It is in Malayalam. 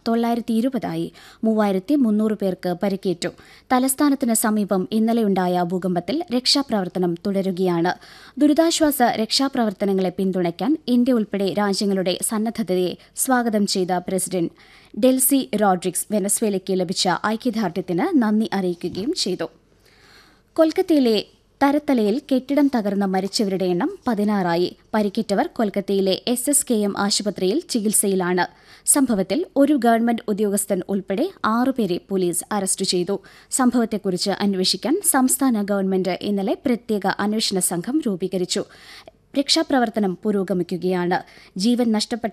തൊള്ളായിരത്തി ഇരുപതായി മൂവായിരത്തി മുന്നൂറ് പേർക്ക് പരിക്കേറ്റു തലസ്ഥാനത്തിന് സമീപം ഇന്നലെയുണ്ടായ ഭൂകമ്പത്തിൽ രക്ഷാപ്രവർത്തനം തുടരുകയാണ് ദുരിതാശ്വാസ രക്ഷാപ്രവർത്തനങ്ങളെ പിന്തുണയ്ക്കാൻ ഇന്ത്യ ഉൾപ്പെടെ രാജ്യങ്ങളുടെ സന്നദ്ധതയെ സ്വാഗതം ചെയ്ത പ്രസിഡന്റ് ഡെൽസി റോഡ്രിക്സ് വെനസ്വേലയ്ക്ക് ലഭിച്ച ഐക്യദാർഢ്യത്തിന് നന്ദി അറിയിക്കുകയും ചെയ്തു കൊൽക്കത്തയിലെ തരത്തലയിൽ കെട്ടിടം തകർന്ന് മരിച്ചവരുടെ എണ്ണം പതിനാറായി പരിക്കേറ്റവർ കൊൽക്കത്തയിലെ എസ് എസ് കെ എം ആശുപത്രിയിൽ ചികിത്സയിലാണ് സംഭവത്തിൽ ഒരു ഗവൺമെന്റ് ഉദ്യോഗസ്ഥൻ ഉൾപ്പെടെ ആറുപേരെ പോലീസ് അറസ്റ്റ് ചെയ്തു സംഭവത്തെക്കുറിച്ച് അന്വേഷിക്കാൻ സംസ്ഥാന ഗവൺമെന്റ് ഇന്നലെ പ്രത്യേക അന്വേഷണ സംഘം രൂപീകരിച്ചു രക്ഷാപ്രവർത്തനം പുരോഗമിക്കുകയാണ് ജീവൻ നഷ്ടപ്പെട്ട